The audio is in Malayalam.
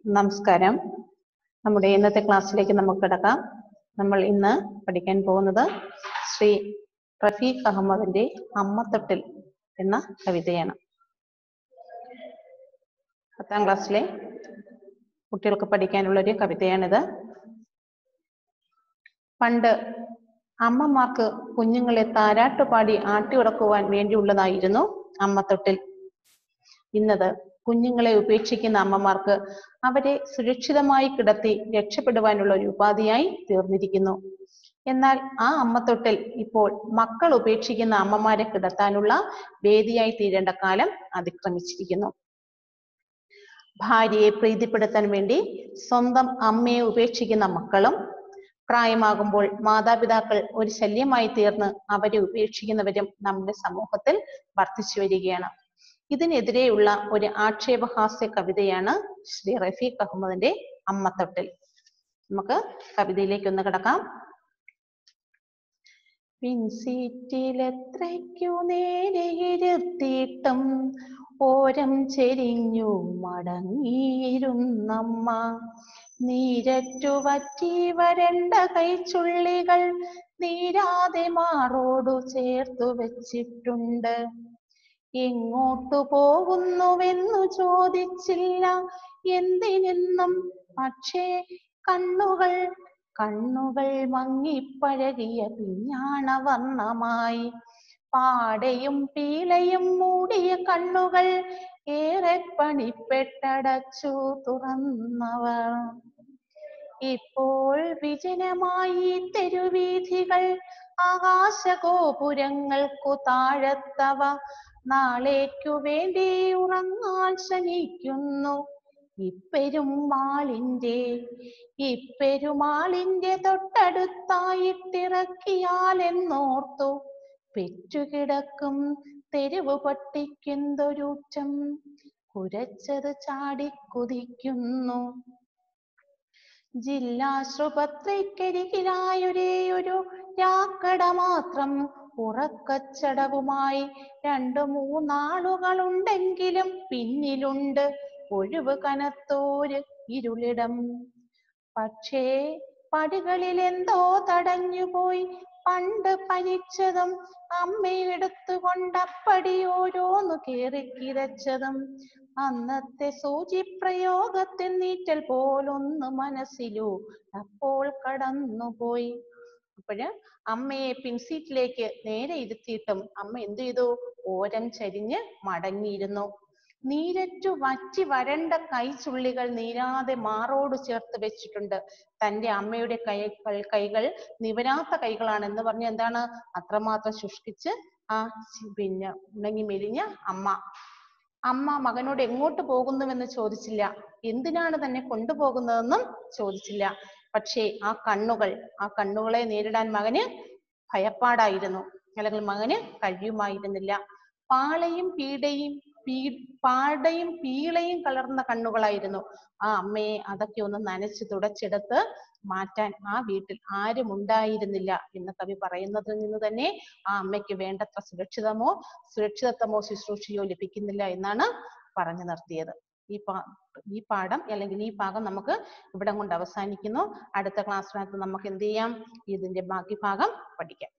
നമസ്കാരം നമ്മുടെ ഇന്നത്തെ ക്ലാസ്സിലേക്ക് നമുക്ക് കിടക്കാം നമ്മൾ ഇന്ന് പഠിക്കാൻ പോകുന്നത് ശ്രീ റഫീഖ് അഹമ്മദിന്റെ അമ്മത്തൊട്ടിൽ എന്ന കവിതയാണ് പത്താം ക്ലാസ്സിലെ കുട്ടികൾക്ക് പഠിക്കാനുള്ള ഒരു കവിതയാണിത് പണ്ട് അമ്മമാർക്ക് കുഞ്ഞുങ്ങളെ താരാട്ടുപാടി ആട്ടിയുറക്കുവാൻ വേണ്ടിയുള്ളതായിരുന്നു അമ്മത്തൊട്ടിൽ ഇന്നത് കുഞ്ഞുങ്ങളെ ഉപേക്ഷിക്കുന്ന അമ്മമാർക്ക് അവരെ സുരക്ഷിതമായി കിടത്തി രക്ഷപ്പെടുവാനുള്ള ഒരു ഉപാധിയായി തീർന്നിരിക്കുന്നു എന്നാൽ ആ അമ്മത്തൊട്ടിൽ ഇപ്പോൾ മക്കൾ ഉപേക്ഷിക്കുന്ന അമ്മമാരെ കിടത്താനുള്ള വേദിയായി തീരേണ്ട കാലം അതിക്രമിച്ചിരിക്കുന്നു ഭാര്യയെ പ്രീതിപ്പെടുത്താൻ വേണ്ടി സ്വന്തം അമ്മയെ ഉപേക്ഷിക്കുന്ന മക്കളും പ്രായമാകുമ്പോൾ മാതാപിതാക്കൾ ഒരു ശല്യമായി തീർന്ന് അവരെ ഉപേക്ഷിക്കുന്നവരും നമ്മുടെ സമൂഹത്തിൽ വർദ്ധിച്ചു വരികയാണ് ഇതിനെതിരെയുള്ള ഒരു ആക്ഷേപഹാസ്യ കവിതയാണ് ശ്രീ റഫീഖ് അഹമ്മദിന്റെ അമ്മത്തൊട്ടിൽ നമുക്ക് കവിതയിലേക്ക് ഒന്ന് കിടക്കാം പിൻസീറ്റിലെത്രയ്ക്കു നേരെ ഇരുത്തിയിട്ടും ഓരം ചെരിഞ്ഞു മടങ്ങിയിരുന്നമ്മ നീരറ്റു വറ്റി വരണ്ട കൈച്ചുള്ളികൾ നീരാതെ മാറോടു ചേർത്തു വെച്ചിട്ടുണ്ട് എങ്ങോട്ടു പോകുന്നുവെന്നു ചോദിച്ചില്ല എന്തിനെന്നും പക്ഷേ കണ്ണുകൾ കണ്ണുകൾ മങ്ങിപ്പഴകിയ പിഞ്ഞാണവർണ്ണമായി പാടയും പീളയും മൂടിയ കണ്ണുകൾ ഏറെ പണിപ്പെട്ടടച്ചു തുറന്നവർ ഇപ്പോൾ വിജനമായി തെരുവീഥികൾ ആകാശഗോപുരങ്ങൾക്കു താഴത്തവ നാളേക്കു വേണ്ടി ഉറങ്ങാൻ ശ്രമിക്കുന്നു ഇപ്പെരുമാളിന്റെ ഇപ്പെരുമാളിന്റെ തൊട്ടടുത്തായിട്ടിറക്കിയാൽ എന്നോർത്തു പെറ്റുകിടക്കും തെരുവ് പട്ടിക്കെന്തൊരൂറ്റം കുരച്ചത് ചാടിക്കുതിക്കുന്നു ജില്ലാശുപത്രിക്കരികിലായൊരേ ഒരു രാക്കട മാത്രം ഉറക്കച്ചടവുമായി രണ്ടു മൂന്നാളുകളുണ്ടെങ്കിലും പിന്നിലുണ്ട് ഒഴിവ് കനത്തോര് ഇരുളിടം പക്ഷേ പടികളിൽ എന്തോ തടഞ്ഞുപോയി പണ്ട് പനിച്ചതും അമ്മയെടുത്തുകൊണ്ടപ്പടി ഓരോന്നു കേറിക്കിരച്ചതും അന്നത്തെ സൂചിപ്രയോഗത്തിൽ നീറ്റൽ പോലൊന്ന് മനസ്സിലോ അപ്പോൾ കടന്നുപോയി അപ്പോഴ് അമ്മയെ പിൻസീറ്റിലേക്ക് നേരെ ഇരുത്തിയിട്ടും അമ്മ എന്ത് ചെയ്തു ഓരം ചരിഞ്ഞ് മടങ്ങിയിരുന്നു നീരറ്റു വറ്റി വരണ്ട കൈച്ചുള്ളികൾ നീരാതെ മാറോട് ചേർത്ത് വെച്ചിട്ടുണ്ട് തന്റെ അമ്മയുടെ കൈകൾ കൈകൾ നിവരാത്ത കൈകളാണ് എന്ന് പറഞ്ഞ എന്താണ് അത്രമാത്രം ശുഷ്കിച്ച് ആ പിന്നെ ഉണങ്ങി മെലിഞ്ഞ അമ്മ അമ്മ മകനോട് എങ്ങോട്ട് പോകുന്നുവെന്ന് ചോദിച്ചില്ല എന്തിനാണ് തന്നെ കൊണ്ടുപോകുന്നതെന്നും ചോദിച്ചില്ല പക്ഷേ ആ കണ്ണുകൾ ആ കണ്ണുകളെ നേരിടാൻ മകന് ഭയപ്പാടായിരുന്നു അല്ലെങ്കിൽ മകന് കഴിയുമായിരുന്നില്ല പാളയും പീഡയും പീ പാടയും പീളയും കലർന്ന കണ്ണുകളായിരുന്നു ആ അമ്മയെ അതൊക്കെ ഒന്ന് നനച്ച് തുടച്ചെടുത്ത് മാറ്റാൻ ആ വീട്ടിൽ ആരും ഉണ്ടായിരുന്നില്ല എന്ന് കവി പറയുന്നതിൽ നിന്ന് തന്നെ ആ അമ്മയ്ക്ക് വേണ്ടത്ര സുരക്ഷിതമോ സുരക്ഷിതത്വമോ ശുശ്രൂഷയോ ലഭിക്കുന്നില്ല എന്നാണ് പറഞ്ഞു നിർത്തിയത് ഈ പാ ഈ പാഠം അല്ലെങ്കിൽ ഈ ഭാഗം നമുക്ക് ഇവിടം കൊണ്ട് അവസാനിക്കുന്നു അടുത്ത ക്ലാസ്സിനകത്ത് നമുക്ക് എന്ത് ചെയ്യാം ഇതിന്റെ ബാക്കി ഭാഗം പഠിക്കാം